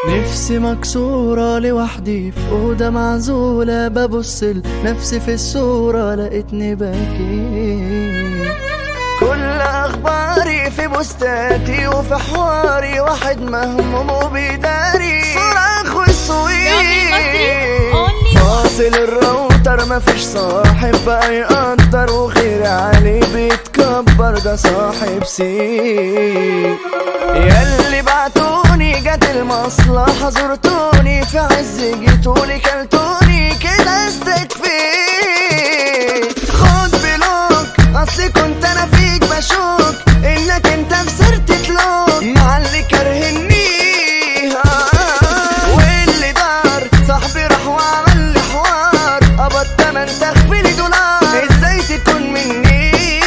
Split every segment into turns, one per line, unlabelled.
نفسي مكسورة لوحدي في أوضة معزولة ببص لنفسي في الصورة لقيتني باكي كل أخباري في بوستاتي وفي حواري واحد مهموم وبيداري صراخ والصويت فاصل الراوتر مفيش صاحب بقى يقدر وخير عليه بيتكبر ده صاحب سي ياللي بعتوني جت المصلحة زرتوني في عز جيتولي كلتوني كده استكفي خد بلوك اصلي كنت انا فيك بشوك انك انت في سيرة تلوك مع اللي كرهني واللي دار صاحبي راح وعمل لي حوار قبض تمن تخفيلي دولار ازاي تكون مني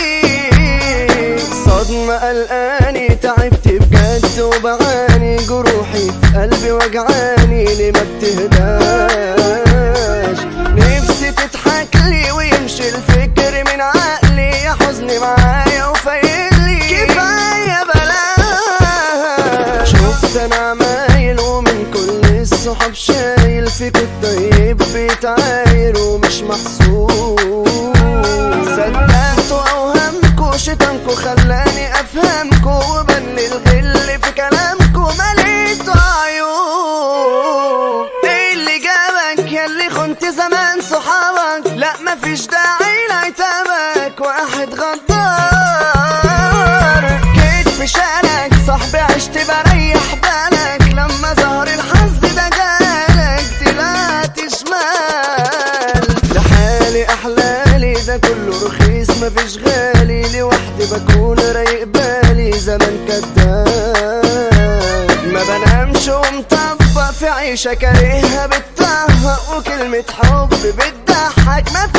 صدمة قلقاني تعبت بجد وبعاني جروحي في قلبي وجعاني ليه ما بتهداش نفسي تضحك لي ويمشي الفكر من عقلي يا حزني معايا وفايلي كفاية بلاش شفت انا عمايل ومن كل الصحاب شايل فيك الطيب بيتعاير ومش محسوب صدقتوا اوهامكوا شيطانكوا خلاني افهمكوا وبن الغل في كلامكوا مليتوا عيوب ايه اللي جابك يا اللي خنت زمان صحابك لا مفيش داعي لعتابك واحد غدار جيت في شارك صاحبي عشت بريح بالك لما ظهر الحظ ده جالك طلعت شمال لحالي احلالي ده كله رخيص مفيش غالي لوحدي بكون رايق بالي زمان كداب ما بنامش ومطبق في عيشة كارهها بتطهق وكلمة حب بتضحك ما